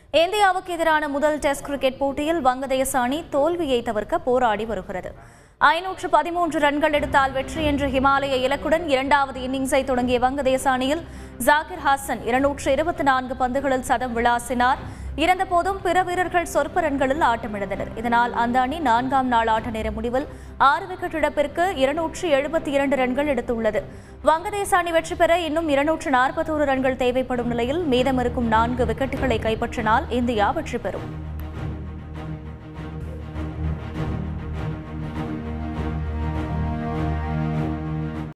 இந்தியாவுக்கு எதிரான முதல் டெஸ்ட் கிரிக்கெட் போட்டியில் வங்கதேச அணி தோல்வியை தவிர்க்க போராடி வருகிறது ஐநூற்று பதிமூன்று ரன்கள் எடுத்தால் வெற்றி என்ற ஹிமாலய இலக்குடன் இரண்டாவது இன்னிங்ஸை தொடங்கிய வங்கதேச அணியில் ஜாகிர் ஹாசன் இருநூற்று இருபத்தி நான்கு பந்துகளில் சதம் விளாசினார் இருந்தபோதும் பிற வீரர்கள் சொற்ப ரன்களில் ஆட்டமிழந்தனர் இதனால் அந்த அணி நான்காம் நாள் ஆட்ட நேர முடிவில் ஆறு விக்கெட் இழப்பிற்கு இருநூற்று எழுபத்தி இரண்டு ரன்கள் எடுத்துள்ளது வங்கதேச அணி வெற்றி பெற இன்னும் இருநூற்று நாற்பத்தோரு ரன்கள் தேவைப்படும் நிலையில் மீதமிருக்கும் நான்கு விக்கெட்டுகளை கைப்பற்றினால் இந்தியா வெற்றி பெறும்